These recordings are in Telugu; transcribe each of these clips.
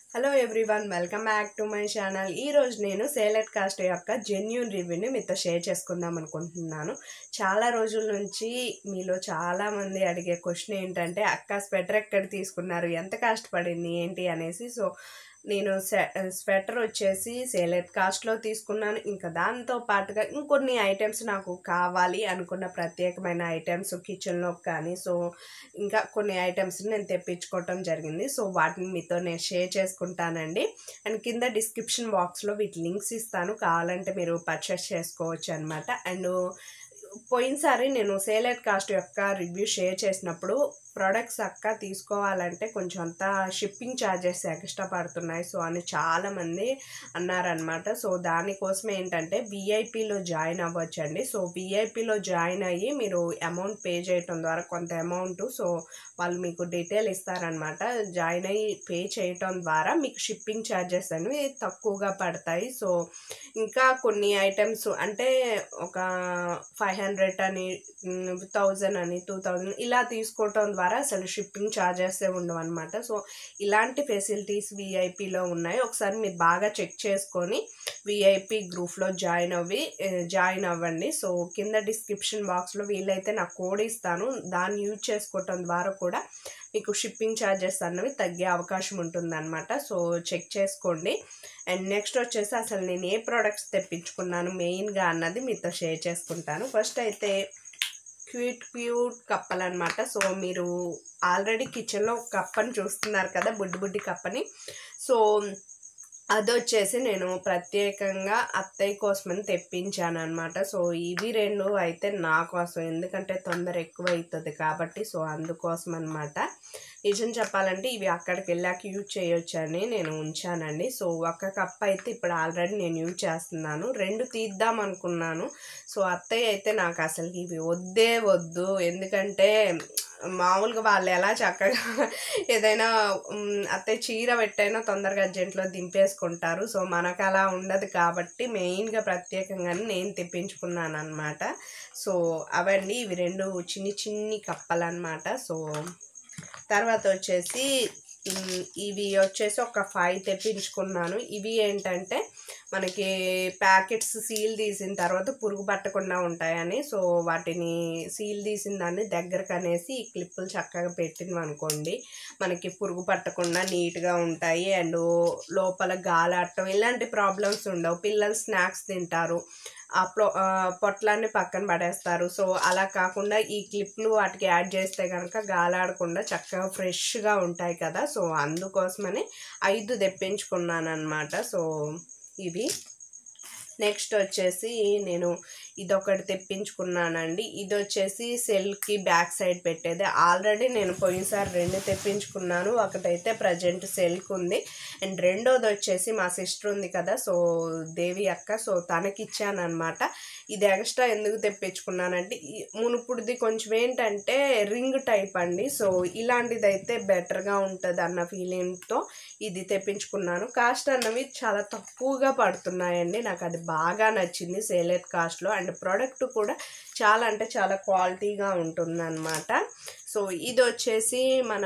hello everyone welcome back to my channel ఈ రోజు నేను సేలెట్ కాస్ట్ యొక్క జెన్యున్ రివ్యూని మీతో షేర్ చేసుకుందాం అనుకుంటున్నాను చాలా రోజుల నుంచి మీలో చాలా మంది అడిగే క్వశ్చన్ ఏంటంటే అక్క స్వెటర్ ఎక్కడ తీసుకున్నారు ఎంత కాస్ట్ పడింది ఏంటి అనేసి సో నేను స్వెటర్ వచ్చేసి సేలెట్ కాస్ట్లో తీసుకున్నాను ఇంకా దాంతో పాటుగా ఇంకొన్ని ఐటమ్స్ నాకు కావాలి అనుకున్న ప్రత్యేకమైన ఐటమ్స్ కిచెన్లో కానీ సో ఇంకా కొన్ని ఐటమ్స్ నేను తెప్పించుకోవటం జరిగింది సో వాటిని మీతో నేను షేర్ చేసుకుంటానండి అండ్ కింద డిస్క్రిప్షన్ బాక్స్లో వీటి లింక్స్ ఇస్తాను కావాలంటే మీరు పర్చేస్ చేసుకోవచ్చు అనమాట అండ్ పోయినసారి నేను సేలెట్ కాస్ట్ యొక్క రివ్యూ షేర్ చేసినప్పుడు ప్రొడక్ట్స్ అక్క తీసుకోవాలంటే కొంచెం అంతా షిప్పింగ్ ఛార్జెస్ ఎక్స్ట్రా పడుతున్నాయి సో అని చాలామంది అన్నారనమాట సో దానికోసం ఏంటంటే విఐపిలో జాయిన్ అవ్వచ్చండి సో విఐపిలో జాయిన్ అయ్యి మీరు అమౌంట్ పే చేయటం ద్వారా కొంత అమౌంట్ సో వాళ్ళు మీకు డీటెయిల్ ఇస్తారనమాట జాయిన్ అయ్యి పే చేయటం ద్వారా మీకు షిప్పింగ్ ఛార్జెస్ అనేవి తక్కువగా పడతాయి సో ఇంకా కొన్ని ఐటమ్స్ అంటే ఒక ఫైవ్ హండ్రెడ్ అని థౌజండ్ అని టూ థౌజండ్ ఇలా తీసుకోవటం ద్వారా అసలు షిప్పింగ్ ఛార్జెస్ ఉండవు అనమాట సో ఇలాంటి ఫెసిలిటీస్ విఐపిలో ఉన్నాయి ఒకసారి మీరు బాగా చెక్ చేసుకొని విఐపి గ్రూప్లో జాయిన్ అవ్వి జాయిన్ అవ్వండి సో కింద డిస్క్రిప్షన్ బాక్స్లో వీలైతే నాకు కోడ్ ఇస్తాను దాన్ని యూజ్ చేసుకోవటం ద్వారా కూడా మీకు షిప్పింగ్ ఛార్జెస్ అన్నవి తగ్గే అవకాశం ఉంటుందన్నమాట సో చెక్ చేసుకోండి అండ్ నెక్స్ట్ వచ్చేసి అసలు నేను ఏ ప్రోడక్ట్స్ తెప్పించుకున్నాను మెయిన్గా అన్నది మీతో షేర్ చేసుకుంటాను ఫస్ట్ అయితే క్యూట్ క్యూట్ కప్పలు అనమాట సో మీరు ఆల్రెడీ కిచెన్లో కప్పని చూస్తున్నారు కదా బుడ్డి బుడ్డి కప్పని సో అది వచ్చేసి నేను ప్రత్యేకంగా అత్తయ్య కోసమని తెప్పించాను అనమాట సో ఇవి రెండు అయితే నా కోసం ఎందుకంటే తొందర ఎక్కువ అవుతుంది కాబట్టి సో అందుకోసం అనమాట నిజం చెప్పాలంటే ఇవి అక్కడికి వెళ్ళాక యూజ్ చేయొచ్చని నేను ఉంచానండి సో ఒక కప్ అయితే ఇప్పుడు ఆల్రెడీ నేను యూజ్ చేస్తున్నాను రెండు తీద్దాం అనుకున్నాను సో అత్తయ్య అయితే నాకు అసలు ఇవి వద్దే వద్దు ఎందుకంటే మామూలుగా వాళ్ళు ఎలా చక్కగా ఏదైనా అత్తయ్య చీర పెట్టైనా తొందరగా అర్జెంట్లో దింపేసుకుంటారు సో మనకు అలా ఉండదు కాబట్టి మెయిన్గా ప్రత్యేకంగానే నేను తెప్పించుకున్నాను అనమాట సో అవండి ఇవి రెండు చిన్ని చిన్ని కప్పలు అనమాట సో తర్వాత వచ్చేసి ఇవి వచ్చేసి ఒక ఫైవ్ తెప్పించుకున్నాను ఇవి ఏంటంటే మనకి ప్యాకెట్స్ సీల్ తీసిన తర్వాత పురుగు పట్టకుండా ఉంటాయని సో వాటిని సీల్ తీసిన దాన్ని దగ్గరకు అనేసి ఈ క్లిప్పులు చక్కగా పెట్టినవి అనుకోండి మనకి పురుగు పట్టకుండా నీట్గా ఉంటాయి అండ్ లోపల గాలాడటం ఇలాంటి ప్రాబ్లమ్స్ ఉండవు పిల్లలు స్నాక్స్ తింటారు ఆ ప్లో పొట్లాన్ని పక్కన పడేస్తారు సో అలా కాకుండా ఈ క్లిప్లు వాటికి యాడ్ చేస్తే కనుక గాలాడకుండా చక్కగా ఫ్రెష్గా ఉంటాయి కదా సో అందుకోసమని ఐదు తెప్పించుకున్నాను అనమాట సో ఇవి నెక్స్ట్ వచ్చేసి నేను ఇదొకటి తెప్పించుకున్నానండి ఇది వచ్చేసి సెల్కి బ్యాక్ సైడ్ పెట్టేది ఆల్రెడీ నేను పోయినసారి రెండు తెప్పించుకున్నాను ఒకటైతే ప్రజెంట్ సెల్క్ ఉంది అండ్ రెండోది వచ్చేసి మా సిస్టర్ ఉంది కదా సో దేవి అక్క సో తనకి ఇచ్చాను అనమాట ఇది ఎక్స్ట్రా ఎందుకు తెప్పించుకున్నానంటే మునుపుడిది కొంచెం ఏంటంటే రింగ్ టైప్ అండి సో ఇలాంటిది అయితే బెటర్గా ఉంటుంది అన్న ఫీలింగ్తో ఇది తెప్పించుకున్నాను కాస్ట్ అన్నవి చాలా తక్కువగా పడుతున్నాయండి నాకు అది బాగా నచ్చింది సేలెట్ కాస్ట్లో అండ్ ప్రోడక్ట్ కూడా చాలా అంటే చాలా క్వాలిటీగా ఉంటుందన్నమాట సో ఇది వచ్చేసి మన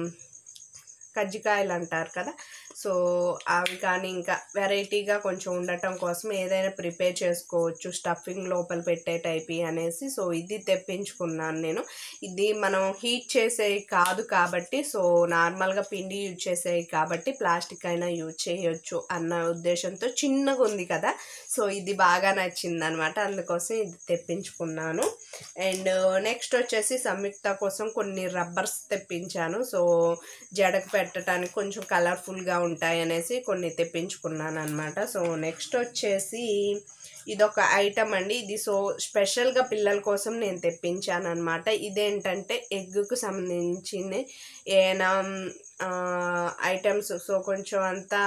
కజ్జికాయలు అంటారు కదా సో అవి కానీ ఇంకా వెరైటీగా కొంచెం ఉండటం కోసం ఏదైనా ప్రిపేర్ చేసుకోవచ్చు స్టఫింగ్ లోపల పెట్టే టైప్ అనేసి సో ఇది తెప్పించుకున్నాను నేను ఇది మనం హీట్ చేసేవి కాదు కాబట్టి సో నార్మల్గా పిండి యూజ్ చేసేవి కాబట్టి ప్లాస్టిక్ అయినా యూజ్ చేయొచ్చు అన్న ఉద్దేశంతో చిన్నగా ఉంది కదా సో ఇది బాగా నచ్చింది అనమాట అందుకోసం ఇది తెప్పించుకున్నాను అండ్ నెక్స్ట్ వచ్చేసి సంయుక్త కోసం కొన్ని రబ్బర్స్ తెప్పించాను సో జడకు పెట్టడానికి కొంచెం కలర్ఫుల్గా ఉంటాయి అనేసి కొన్ని తెప్పించుకున్నాను అనమాట సో నెక్స్ట్ వచ్చేసి ఇదొక ఐటమ్ అండి ఇది సో స్పెషల్గా పిల్లల కోసం నేను తెప్పించాను అనమాట ఇదేంటంటే ఎగ్కు సంబంధించిన ఏమైనా ఐటమ్స్ సో కొంచెం అంతా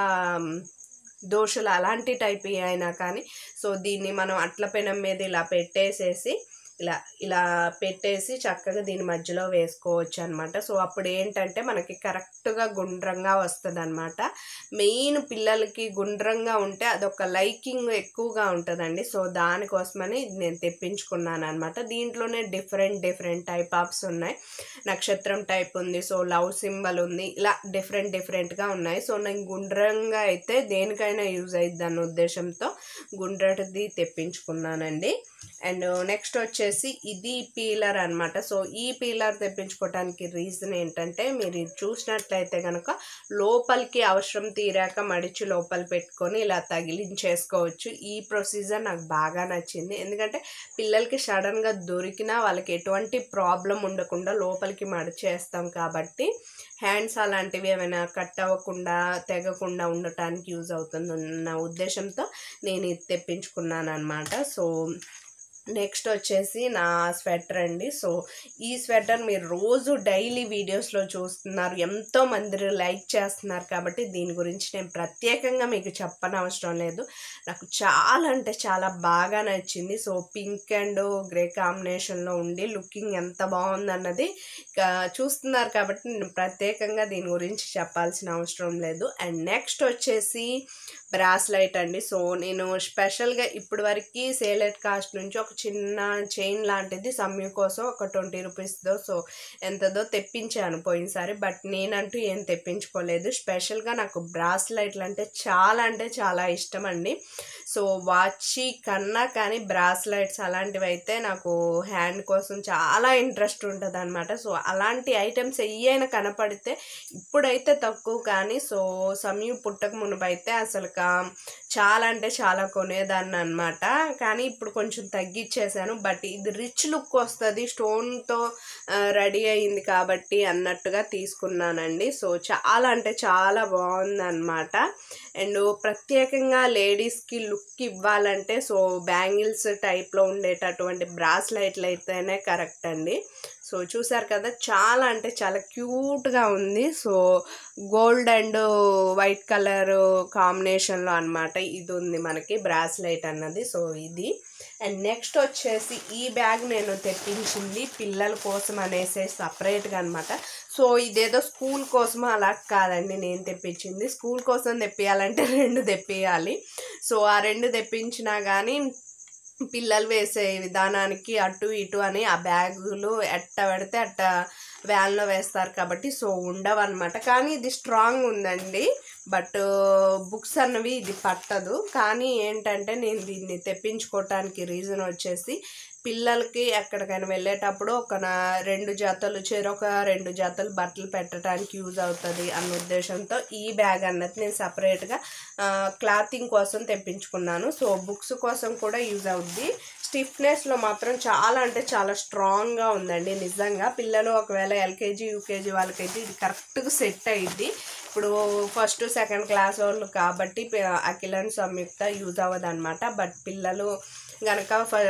దోశలు అలాంటి టైప్ అయినా కానీ సో దీన్ని మనం అట్ల పెనం మీద ఇలా పెట్టేసేసి ఇలా ఇలా పెట్టేసి చక్కగా దీని మధ్యలో వేసుకోవచ్చు అనమాట సో అప్పుడు ఏంటంటే మనకి కరెక్ట్గా గుండ్రంగా వస్తుంది అనమాట మెయిన్ పిల్లలకి గుండ్రంగా ఉంటే అదొక లైకింగ్ ఎక్కువగా ఉంటుందండి సో దానికోసమని ఇది నేను తెప్పించుకున్నాను అనమాట దీంట్లోనే డిఫరెంట్ డిఫరెంట్ టైప్ ఆఫ్స్ ఉన్నాయి నక్షత్రం టైప్ ఉంది సో లవ్ సింబల్ ఉంది ఇలా డిఫరెంట్ డిఫరెంట్గా ఉన్నాయి సో నేను గుండ్రంగా అయితే దేనికైనా యూజ్ అయ్యిద్ది అన్న ఉద్దేశంతో గుండ్రటిది తెప్పించుకున్నానండి అండ్ నెక్స్ట్ వచ్చేసి ఇది పీలర్ అనమాట సో ఈ పీలర్ తెప్పించుకోవడానికి రీజన్ ఏంటంటే మీరు ఇది చూసినట్లయితే కనుక లోపలికి అవసరం తీరాక మడిచి లోపల పెట్టుకొని ఇలా తగిలించేసుకోవచ్చు ఈ ప్రొసీజర్ నాకు బాగా నచ్చింది ఎందుకంటే పిల్లలకి సడన్గా దొరికినా వాళ్ళకి ఎటువంటి ప్రాబ్లం ఉండకుండా లోపలికి మడిచేస్తాం కాబట్టి హ్యాండ్స్ అలాంటివి ఏమైనా కట్ అవ్వకుండా తెగకుండా ఉండటానికి యూజ్ అవుతుందన్న ఉద్దేశంతో నేను ఇది తెప్పించుకున్నాను అనమాట సో నెక్స్ట్ వచ్చేసి నా స్వెటర్ అండి సో ఈ స్వెటర్ మీరు రోజు డైలీ వీడియోస్లో చూస్తున్నారు ఎంతో మంది లైక్ చేస్తున్నారు కాబట్టి దీని గురించి నేను ప్రత్యేకంగా మీకు చెప్పనవసరం లేదు నాకు చాలా అంటే చాలా బాగా నచ్చింది సో పింక్ అండ్ గ్రే కాంబినేషన్లో ఉండి లుకింగ్ ఎంత బాగుందన్నది ఇక చూస్తున్నారు కాబట్టి నేను ప్రత్యేకంగా దీని గురించి చెప్పాల్సిన అవసరం లేదు అండ్ నెక్స్ట్ వచ్చేసి బ్రాస్లైట్ అండి సో నేను స్పెషల్గా ఇప్పటి వరకు సేలెట్ కాస్ట్ నుంచి ఒక చిన్న చైన్ లాంటిది సమ్యూ కోసం ఒక ట్వంటీ రూపీస్దో సో ఎంతదో తెప్పించాను పోయినసారి బట్ నేనంటూ ఏం తెప్పించుకోలేదు స్పెషల్గా నాకు బ్రాస్లైట్లు అంటే చాలా అంటే చాలా ఇష్టం అండి సో వాచ్ కన్నా కానీ బ్రాస్లైట్స్ అలాంటివి అయితే నాకు హ్యాండ్ కోసం చాలా ఇంట్రెస్ట్ ఉంటుంది అనమాట సో అలాంటి ఐటమ్స్ ఎయ్యైనా కనపడితే ఇప్పుడైతే తక్కువ కానీ సో సమయం పుట్టక మునుపైతే అసలు చాలా అంటే చాలా కొనేదాన్ని అనమాట కానీ ఇప్పుడు కొంచెం తగ్గించేసాను బట్ ఇది రిచ్ లుక్ వస్తుంది స్టోన్తో రెడీ అయింది కాబట్టి అన్నట్టుగా తీసుకున్నానండి సో చాలా అంటే చాలా బాగుంది అనమాట అండ్ ప్రత్యేకంగా లేడీస్కి లుక్ ఇవ్వాలంటే సో బ్యాంగిల్స్ టైప్లో ఉండేటటువంటి బ్రాస్లైట్లు అయితేనే కరెక్ట్ అండి సో చూసారు కదా చాలా అంటే చాలా క్యూట్గా ఉంది so gold and white colour కాంబినేషన్లో అనమాట ఇది ఉంది మనకి బ్రాస్లైట్ అన్నది సో ఇది అండ్ నెక్స్ట్ వచ్చేసి ఈ బ్యాగ్ నేను తెప్పించింది పిల్లల కోసం అనేసి సపరేట్గా అనమాట సో ఇదేదో స్కూల్ కోసం అలా కాదండి నేను తెప్పించింది స్కూల్ కోసం తెప్పియాలంటే రెండు తెప్పియాలి సో ఆ రెండు తెప్పించినా కానీ పిల్లలు వేసే విధానానికి అటు ఇటు అని ఆ బ్యాగులు ఎట్ట పెడితే అట్ట వ్యాన్లో వేస్తారు కాబట్టి సో ఉండవన్నమాట కానీ ఇది స్ట్రాంగ్ ఉందండి బట్ బుక్స్ అన్నవి ఇది పట్టదు కానీ ఏంటంటే నేను దీన్ని తెప్పించుకోవటానికి రీజన్ వచ్చేసి పిల్లలకి ఎక్కడికైనా వెళ్ళేటప్పుడు ఒక నా రెండు జతలు చెరొక రెండు జతలు బట్టలు పెట్టడానికి యూజ్ అవుతుంది అన్న ఉద్దేశంతో ఈ బ్యాగ్ అన్నది నేను సపరేట్గా క్లాతింగ్ కోసం తెప్పించుకున్నాను సో బుక్స్ కోసం కూడా యూజ్ అవుద్ది స్టిఫ్నెస్లో మాత్రం చాలా అంటే చాలా స్ట్రాంగ్గా ఉందండి నిజంగా పిల్లలు ఒకవేళ ఎల్కేజీ యూకేజీ వాళ్ళకైతే ఇది కరెక్ట్గా సెట్ అయ్యిద్ది ఇప్పుడు ఫస్ట్ సెకండ్ క్లాస్ వాళ్ళు కాబట్టి అఖిలన్ సంయుక్త యూజ్ అవ్వదు అనమాట బట్ పిల్లలు కనుక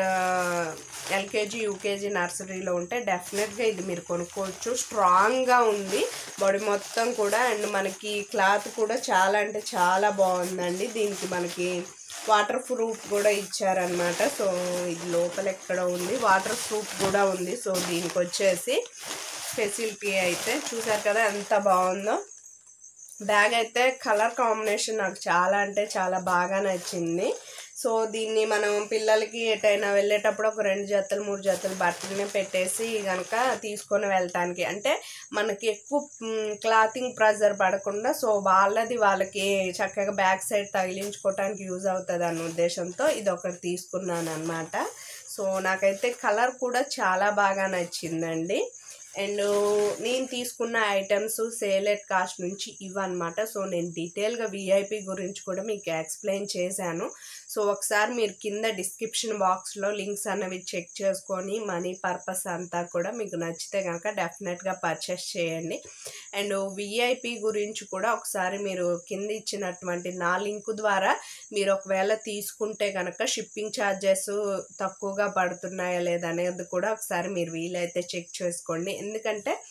ఎల్కేజీ యూకేజీ నర్సరీలో ఉంటే డెఫినెట్గా ఇది మీరు కొనుక్కోవచ్చు స్ట్రాంగ్గా ఉంది బాడీ మొత్తం కూడా అండ్ మనకి క్లాత్ కూడా చాలా అంటే చాలా బాగుందండి దీనికి మనకి వాటర్ ప్రూఫ్ కూడా ఇచ్చారనమాట సో ఇది లోపల ఎక్కడ ఉంది వాటర్ ప్రూఫ్ కూడా ఉంది సో దీనికి వచ్చేసి ఫెసిలిటీ అయితే చూసారు కదా ఎంత బాగుందో బ్యాగ్ అయితే కలర్ కాంబినేషన్ నాకు చాలా అంటే చాలా బాగా నచ్చింది సో దీన్ని మనం పిల్లలకి ఎటైనా వెళ్ళేటప్పుడు ఒక రెండు జతలు మూడు జతలు బట్టలని పెట్టేసి కనుక తీసుకొని వెళ్ళటానికి అంటే మనకి ఎక్కువ క్లాతింగ్ ప్రెజర్ పడకుండా సో వాళ్ళది వాళ్ళకి చక్కగా బ్యాక్ సైడ్ తగిలించుకోవటానికి యూజ్ అవుతుంది అన్న ఉద్దేశంతో ఇది ఒకటి తీసుకున్నాను అనమాట సో నాకైతే కలర్ కూడా చాలా బాగా నచ్చిందండి అండ్ నేను తీసుకున్న ఐటమ్స్ సేలెట్ కాస్ట్ నుంచి ఇవన్నమాట సో నేను డీటెయిల్గా విఐపి గురించి కూడా మీకు ఎక్స్ప్లెయిన్ చేశాను సో ఒకసారి మీరు కింద డిస్క్రిప్షన్ బాక్స్లో లింక్స్ అన్నవి చెక్ చేసుకొని మనీ పర్పస్ అంతా కూడా మీకు నచ్చితే కనుక డెఫినెట్గా పర్చేస్ చేయండి అండ్ విఐపి గురించి కూడా ఒకసారి మీరు కింద ఇచ్చినటువంటి నా లింక్ ద్వారా మీరు ఒకవేళ తీసుకుంటే కనుక షిప్పింగ్ ఛార్జెస్ తక్కువగా పడుతున్నాయా లేదా అనేది కూడా ఒకసారి మీరు వీలైతే చెక్ చేసుకోండి ఎందుకంటే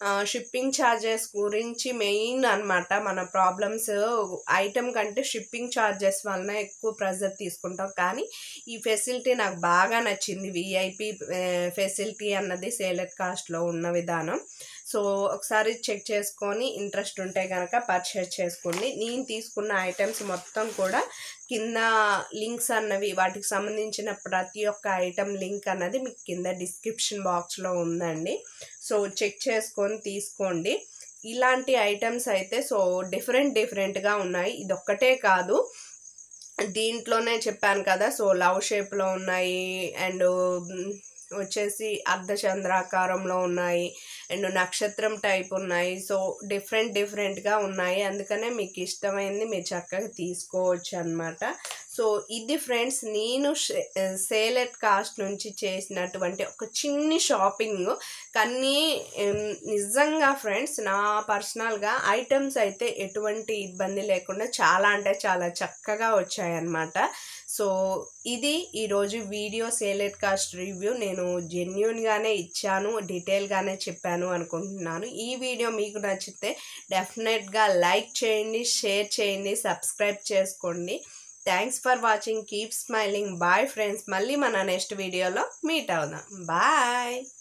షిప్పింగ్ ఛార్జెస్ గురించి మెయిన్ అన్నమాట మన ప్రాబ్లమ్స్ ఐటెం కంటే షిప్పింగ్ ఛార్జెస్ వలన ఎక్కువ ప్రెజర్ తీసుకుంటాం కానీ ఈ ఫెసిలిటీ నాకు బాగా నచ్చింది విఐపి ఫెసిలిటీ అన్నది సేలెట్ కాస్ట్లో ఉన్న విధానం సో ఒకసారి చెక్ చేసుకొని ఇంట్రెస్ట్ ఉంటే కనుక పర్చేస్ చేసుకోండి నేను తీసుకున్న ఐటమ్స్ మొత్తం కూడా కింద లింక్స్ అన్నవి వాటికి సంబంధించిన ప్రతి ఒక్క ఐటెం లింక్ అన్నది మీకు కింద డిస్క్రిప్షన్ బాక్స్లో ఉందండి సో చెక్ చేసుకొని తీసుకోండి ఇలాంటి ఐటమ్స్ అయితే సో డిఫరెంట్ డిఫరెంట్గా ఉన్నాయి ఇదొక్కటే కాదు దీంట్లోనే చెప్పాను కదా సో లవ్ షేప్లో ఉన్నాయి అండ్ వచ్చేసి అర్ధచంద్రాకారంలో ఉన్నాయి అండ్ నక్షత్రం టైప్ ఉన్నాయి సో డిఫరెంట్ డిఫరెంట్గా ఉన్నాయి అందుకనే మీకు ఇష్టమైంది మీరు చక్కగా తీసుకోవచ్చు అనమాట సో ఇది ఫ్రెండ్స్ నేను సేలెట్ కాస్ట్ నుంచి చేసినటువంటి ఒక చిన్ని షాపింగ్ కానీ నిజంగా ఫ్రెండ్స్ నా పర్సనల్గా ఐటమ్స్ అయితే ఎటువంటి ఇబ్బంది లేకుండా చాలా అంటే చాలా చక్కగా వచ్చాయన్నమాట సో ఇది ఈరోజు వీడియో సేలెట్ కాస్ట్ రివ్యూ నేను జెన్యున్గానే ఇచ్చాను డీటెయిల్గానే చెప్పాను అనుకుంటున్నాను ఈ వీడియో మీకు నచ్చితే డెఫినెట్గా లైక్ చేయండి షేర్ చేయండి సబ్స్క్రైబ్ చేసుకోండి thanks for watching keep smiling bye friends మళ్ళీ మన నెక్స్ట్ వీడియోలో మీట్ అవుదాం బాయ్